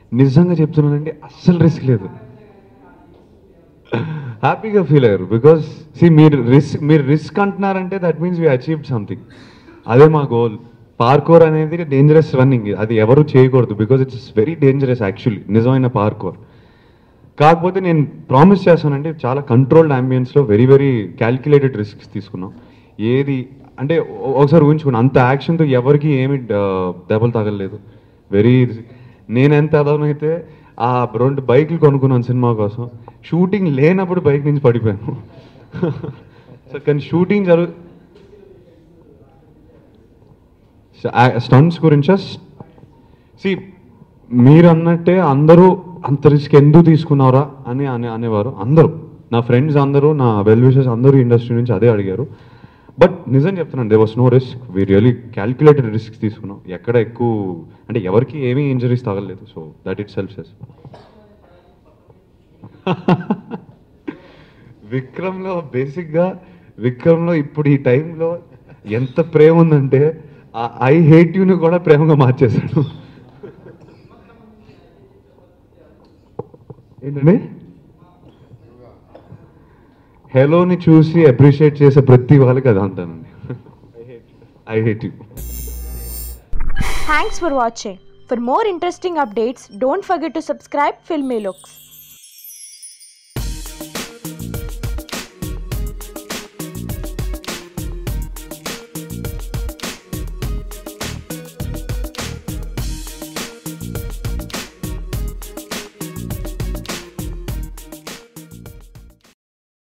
నిజంగా చెప్తున్నానండి అస్సలు రిస్క్ లేదు హ్యాపీగా ఫీల్ అయ్యారు బికాస్ సి మీరు రిస్క్ మీరు రిస్క్ అంటున్నారంటే that means we achieved something అదే మా గోల్ పార్కోర్ అనేది డేంజరస్ రన్నింగ్ అది ఎవరు చేయకూడదు because it's very dangerous actually నిజమైన పార్కోర్ కాకపోతే నేను ప్రామిస్ చేస్తానంటే చాలా కంట్రోల్డ్ అంబియన్స్లో వెరీ వెరీ క్యాల్కులేటెడ్ రిస్క్స్ తీసుకున్నాం ఏది అంటే ఒ- ఒకసారి ఊహించుకున్నాను అంత యాక్షన్తో ఎవరికి ఏమి ఆ, దెబ్బలు తగలలేదు వెరీ నేను ఎంత అదనైతే ఆ రెండు బైక్లు కొనుక్కున్నాను సినిమా కోసం షూటింగ్ లేనప్పుడు బైక్ నుంచి పడిపోయాను సో కానీ షూటింగ్ జరుగు స్టంట్స్ గురించా సి మీరు అన్నట్టే అందరూ అంత రిస్క్ ఎందుకు తీసుకున్నారా అని అని అనేవారు అందరూ నా ఫ్రెండ్స్ అందరూ నా వెల్ విషెస్ అందరూ ఇండస్ట్రీ నుంచి అదే అడిగారు బట్ నిజం చెప్తున్నాను they was no risk we really calculated risk తీసుకున్నాం ఎక్కడ ఎక్కువ అంటే ఎవరికి ఏమీ ఇంజరీస్ తగలలేదు సో దట్ ఇట్ సెల్ఫ్ సెస్ విక్రమ్లో బేసిక్గా విక్రమ్లో ఇప్పుడు ఈ టైంలో ఎంత ప్రేమ ఉందంటే ఐ హేట్ యూని కూడా ప్రేమగా మార్చేశాడు ఏంటండి హెలోని చూసి అప్రిషియేట్ చేసే ప్రతి వాళ్ళకి అది అంటానండి I hate you Thanks for watching. For more interesting updates, don't forget to subscribe Filmy Looks.